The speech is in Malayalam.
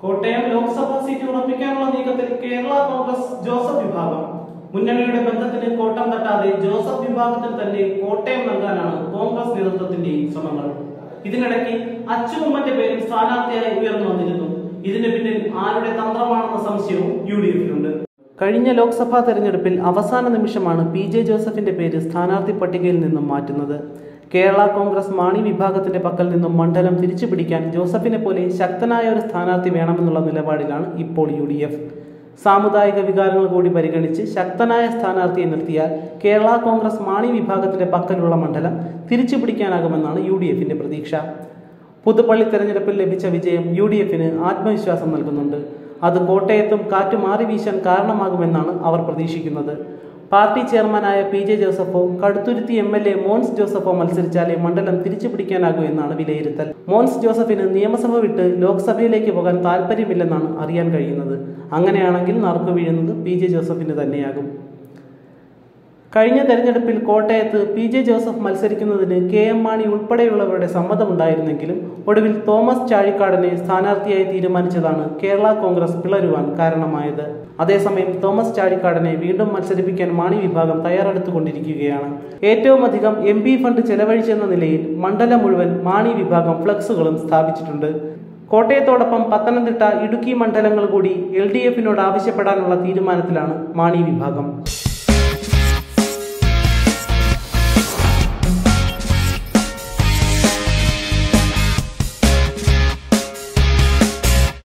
കോട്ടയം ലോക്സഭാ സീറ്റ് ഉറപ്പിക്കാനുള്ള നീക്കത്തിൽ കേരള കോൺഗ്രസ് ജോസഫ് വിഭാഗം മുന്നണിയുടെ ബന്ധത്തിന് കോട്ടം തട്ടാതെ ജോസഫ് വിഭാഗത്തിൽ തന്നെ കോട്ടയം നൽകാനാണ് കോൺഗ്രസ് നേതൃത്വത്തിന്റെ ശ്രമങ്ങൾ ഇതിനിടയ്ക്ക് അച്ചുമ്മന്റെ പേരും സ്ഥാനാർത്ഥിയായി ഉയർന്നു വന്നിരുന്നു ഇതിന് പിന്നിൽ ആരുടെ തന്ത്രമാണെന്ന സംശയവും യു ഡി എഫിനുണ്ട് കഴിഞ്ഞ ലോക്സഭാ തെരഞ്ഞെടുപ്പിൽ അവസാന നിമിഷമാണ് പി ജെ ജോസഫിന്റെ പേര് സ്ഥാനാർത്ഥി പട്ടികയിൽ നിന്നും മാറ്റുന്നത് കേരള കോൺഗ്രസ് മാണി വിഭാഗത്തിന്റെ പക്കൽ നിന്നും മണ്ഡലം തിരിച്ചുപിടിക്കാൻ ജോസഫിനെ പോലെ ശക്തനായ ഒരു സ്ഥാനാർത്ഥി വേണമെന്നുള്ള നിലപാടിലാണ് ഇപ്പോൾ യു ഡി എഫ് സാമുദായിക വികാരങ്ങൾ കൂടി പരിഗണിച്ച് ശക്തനായ സ്ഥാനാർത്ഥിയെ നിർത്തിയാൽ കേരള കോൺഗ്രസ് മാണി വിഭാഗത്തിന്റെ പക്കലുള്ള മണ്ഡലം തിരിച്ചുപിടിക്കാനാകുമെന്നാണ് യു ഡി എഫിന്റെ പ്രതീക്ഷ പുതുപ്പള്ളി തെരഞ്ഞെടുപ്പിൽ ലഭിച്ച വിജയം യു ഡി എഫിന് ആത്മവിശ്വാസം നൽകുന്നുണ്ട് അത് കോട്ടയത്തും കാറ്റ് മാറി വീശാൻ കാരണമാകുമെന്നാണ് അവർ പ്രതീക്ഷിക്കുന്നത് പാർട്ടി ചെയർമാനായ പി ജെ ജോസഫോ Kaduthuruthy M L A Mons ജോസഫോ മത്സരിച്ചാലേ മണ്ഡലം തിരിച്ചു പിടിക്കാനാകൂ എന്നാണ് വിലയിരുത്തൽ മോൻസ് ജോസഫിന് നിയമസഭ വിട്ട് ലോക്സഭയിലേക്ക് പോകാൻ താല്പര്യമില്ലെന്നാണ് അറിയാൻ കഴിയുന്നത് അങ്ങനെയാണെങ്കിൽ നറുക്കു വീഴുന്നത് പി ജെ ജോസഫിന് തന്നെയാകും കഴിഞ്ഞ തെരഞ്ഞെടുപ്പിൽ കോട്ടയത്ത് പി ജെ ജോസഫ് മത്സരിക്കുന്നതിന് കെ എം മാണി ഉൾപ്പെടെയുള്ളവരുടെ സമ്മതമുണ്ടായിരുന്നെങ്കിലും ഒടുവിൽ തോമസ് ചാഴിക്കാടനെ സ്ഥാനാർത്ഥിയായി തീരുമാനിച്ചതാണ് കേരള കോൺഗ്രസ് പിളരുവാൻ കാരണമായത് അതേസമയം തോമസ് ചാഴിക്കാടനെ വീണ്ടും മത്സരിപ്പിക്കാൻ മാണി വിഭാഗം തയ്യാറെടുത്തുകൊണ്ടിരിക്കുകയാണ് ഏറ്റവും അധികം എം പി ഫണ്ട് ചെലവഴിച്ചെന്ന നിലയിൽ മണ്ഡലം മുഴുവൻ മാണി വിഭാഗം ഫ്ലക്സുകളും സ്ഥാപിച്ചിട്ടുണ്ട് കോട്ടയത്തോടൊപ്പം പത്തനംതിട്ട ഇടുക്കി മണ്ഡലങ്ങൾ കൂടി എൽ ഡി എഫിനോട് ആവശ്യപ്പെടാനുള്ള തീരുമാനത്തിലാണ് മാണി വിഭാഗം